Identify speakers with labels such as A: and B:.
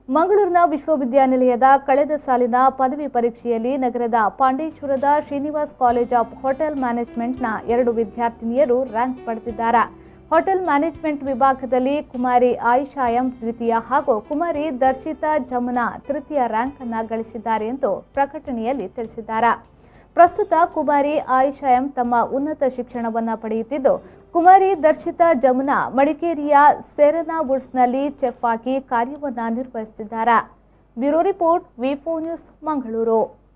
A: ಮಂಗಳೂರಿನ ವಿಶ್ವವಿದ್ಯಾನಿಲಯದ ಕಳೆದ ಸಾಲಿನ ಪದವಿ ಪರೀಕ್ಷೆಯಲ್ಲಿ ನಗರದ ಪಾಂಡೇಶ್ವರದ ಶ್ರೀನಿವಾಸ್ ಕಾಲೇಜ್ ಆಫ್ ಹೋಟೆಲ್ ಮ್ಯಾನೇಜ್ಮೆಂಟ್ನ ಎರಡು ವಿದ್ಯಾರ್ಥಿನಿಯರು ರ್ಯಾಂಕ್ ಪಡೆದಿದ್ದಾರೆ ಹೋಟೆಲ್ ಮ್ಯಾನೇಜ್ಮೆಂಟ್ ವಿಭಾಗದಲ್ಲಿ ಕುಮಾರಿ ಆಯಿಷಾ ಎಂ ದ್ವಿತೀಯ ಹಾಗೂ ಕುಮಾರಿ ದರ್ಶಿತಾ ಜಮುನಾ ತೃತೀಯ ರ್ಯಾಂಕ್ ಅನ್ನು ಗಳಿಸಿದ್ದಾರೆ ಎಂದು ಪ್ರಕಟಣೆಯಲ್ಲಿ ತಿಳಿಸಿದ್ದಾರೆ ಪ್ರಸ್ತುತ ಕುಮಾರಿ ಆಯಿಷಾ ಎಂ ತಮ್ಮ ಉನ್ನತ ಶಿಕ್ಷಣವನ್ನು ಪಡೆಯುತ್ತಿದ್ದು ಕುಮಾರಿ ದರ್ಶಿತಾ ಜಮುನಾ ಮಡಿಕೇರಿಯ ಸೆರೆನಾ ವುಡ್ಸ್ನಲ್ಲಿ ಚೆಫ್ ಆಗಿ ಕಾರ್ಯವನ್ನು ನಿರ್ವಹಿಸುತ್ತಿದ್ದಾರೆ bureau report V news Mangaluru